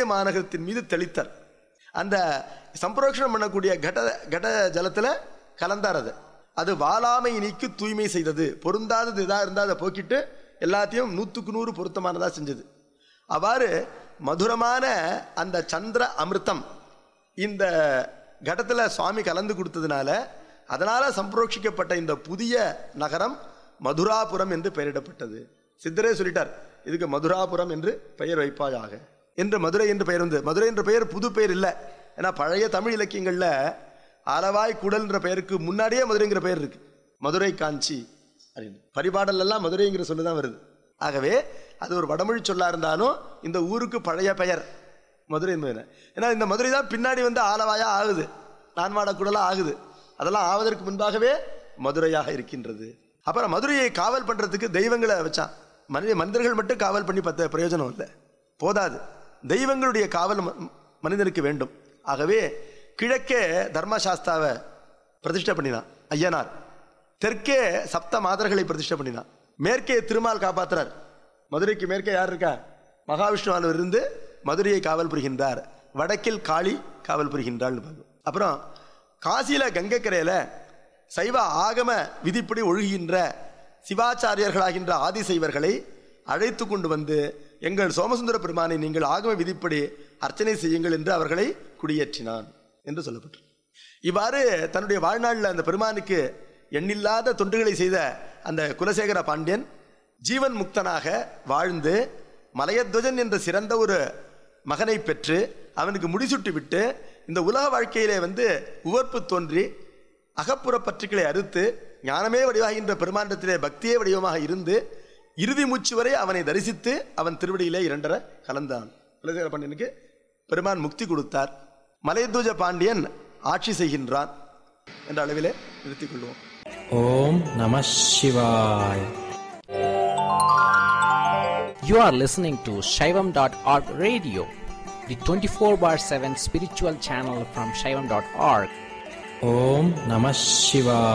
மாநகரத்தின் மீது தெளித்தார் அந்த சம்பரோக்ஷணம் பண்ணக்கூடிய கட கட ஜலத்துல கலந்தார் அது அது வாலாமை நீக்கி தூய்மை செய்தது பொருந்தாதது இதா இருந்தால் அதை போக்கிட்டு எல்லாத்தையும் நூற்றுக்கு நூறு பொருத்தமானதா செஞ்சது அவ்வாறு மதுரமான அந்த சந்திர அமிர்தம் இந்த கடத்துல சுவாமி கலந்து கொடுத்ததுனால அதனால சம்பரோட்சிக்கப்பட்ட இந்த புதிய நகரம் மதுராபுரம் என்று பெயரிடப்பட்டது சித்தரே சொல்லிட்டார் இதுக்கு மதுராபுரம் என்று பெயர் வைப்பாயாக என்று மதுரை என்று பெயர் வந்து மதுரை என்ற பெயர் புது பெயர் இல்லை ஏன்னா பழைய தமிழ் இலக்கியங்கள்ல ஆலவாய் குடல் என்ற பெயருக்கு முன்னாடியே மதுரைங்கிற பெயர் இருக்கு மதுரை காஞ்சி அப்படின்னு பரிபாடல் எல்லாம் மதுரைங்கிற சொல்லு தான் வருது ஆகவே அது ஒரு வடமொழி சொல்லா இருந்தாலும் இந்த ஊருக்கு பழைய பெயர் மதுரை என்பது ஏன்னா இந்த மதுரை தான் பின்னாடி வந்து ஆலவாயா ஆகுது நான்மாட குடலா ஆகுது அதெல்லாம் ஆவதற்கு முன்பாகவே மதுரையாக இருக்கின்றது அப்புறம் மதுரையை காவல் பண்றதுக்கு தெய்வங்களை வச்சான் மனித மனிதர்கள் மட்டும் காவல் பண்ணி பத்த பிரயோஜனம் இல்லை போதாது தெய்வங்களுடைய காவல் ம- மனிதனுக்கு வேண்டும் ஆகவே கிழக்கே தர்மசாஸ்தாவை பிரதிஷ்டை பண்ணினான் ஐயனார் தெற்கே சப்த மாதர்களை பிரதிஷ்டை பண்ணினான் மேற்கே திருமால் காப்பாத்துறார் மதுரைக்கு மேற்கே யார் இருக்கா மகாவிஷ்ணுவானவர் இருந்து மதுரையை காவல் புரிகின்றார் வடக்கில் காளி காவல் புரிகின்றாள் அப்புறம் காசியில கங்கைக்கரையில சைவ ஆகம விதிப்படி ஒழுகுகின்ற சிவாச்சாரியர்களாகின்ற ஆதிசைவர்களை அழைத்து கொண்டு வந்து எங்கள் சோமசுந்தர பெருமானை நீங்கள் ஆகம விதிப்படி அர்ச்சனை செய்யுங்கள் என்று அவர்களை குடியேற்றினான் என்று சொல்லப்பட்டு இவ்வாறு தன்னுடைய வாழ்நாளில் அந்த பெருமானுக்கு எண்ணில்லாத தொண்டுகளை செய்த அந்த குலசேகர பாண்டியன் ஜீவன் முக்தனாக வாழ்ந்து மலையத்வஜன் என்ற சிறந்த ஒரு மகனை பெற்று அவனுக்கு முடிசூட்டி விட்டு இந்த உலக வாழ்க்கையிலே வந்து உவர்ப்பு தோன்றி அகப்புற பற்றுக்களை அறுத்து ஞானமே வடிவாகின்ற பெருமாண்டத்திலே பக்தியே வடிவமாக இருந்து இறுதி மூச்சு வரை அவனை தரிசித்து அவன் திருவடியிலே இரண்டர கலந்தான் குலசேகர பாண்டியனுக்கு பெருமான் முக்தி கொடுத்தார் மலையத்வஜ பாண்டியன் ஆட்சி செய்கின்றான் என்ற அளவிலே நிறுத்திக் கொள்வோம் ஓம் நம சிவாய் You are listening to Shaivam.org radio, the 24 bar 7 spiritual channel from Shaivam.org. ஓம் நம சிவாய்